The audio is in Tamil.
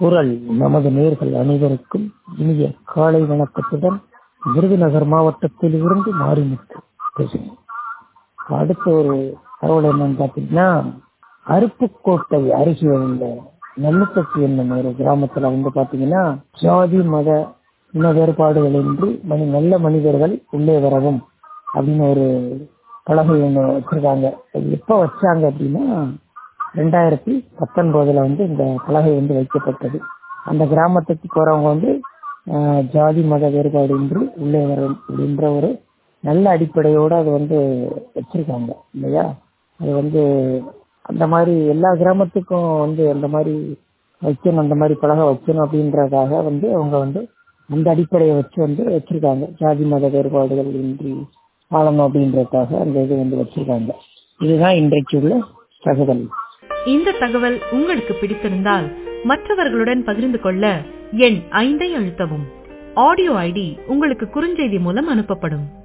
குரல் நமது நேர்கள் அனைவருக்கும் இனிய காலை வணக்கத்துடன் விருதுநகர் மாவட்டத்தில் இருந்து மாரிமுத்து பேசுகிறேன் அடுத்த ஒரு தகவல் என்னன்னு பார்த்தீங்கன்னா அருப்புக்கோட்டை அருகே உள்ள நல்லப்பட்டி என்னும் ஒரு கிராமத்துல வந்து பாத்தீங்கன்னா ஜாதி மத இன வேறுபாடுகளின்றி மனி நல்ல மனிதர்கள் உள்ளே வரவும் அப்படின்னு ஒரு பலகை ஒன்று வச்சிருக்காங்க அது எப்போ வச்சாங்க அப்படின்னா ரெண்டாயிரத்தி பத்தொன்பதுல வந்து இந்த பலகை வந்து வைக்கப்பட்டது அந்த கிராமத்துக்கு போறவங்க வந்து ஆஹ், ஜாதி மத வேறுபாடு இன்றி உள்ளே வரும் அப்படின்ற ஒரு நல்ல அடிப்படையோட அது வந்து வச்சிருக்காங்க இல்லையா அது வந்து அந்த மாதிரி எல்லா கிராமத்துக்கும் வந்து அந்த மாதிரி வைக்கணும் அந்த மாதிரி பலகை வைக்கணும் அப்படின்றதுக்காக வந்து அவங்க வந்து அந்த அடிப்படையை வச்சு வந்து வச்சிருக்காங்க ஜாதி மத வேறுபாடுகள் இன்றி வாழணும் அப்படின்றதுக்காக அந்த இது வந்து வச்சிருக்காங்க இதுதான் இன்றைக்கு உள்ள தகவல் இந்த தகவல் உங்களுக்கு பிடித்திருந்தால் மற்றவர்களுடன் பகிர்ந்து கொள்ள எண் ஐந்தை அழுத்தவும் ஆடியோ ஐடி உங்களுக்கு குறுஞ்செய்தி மூலம் அனுப்பப்படும்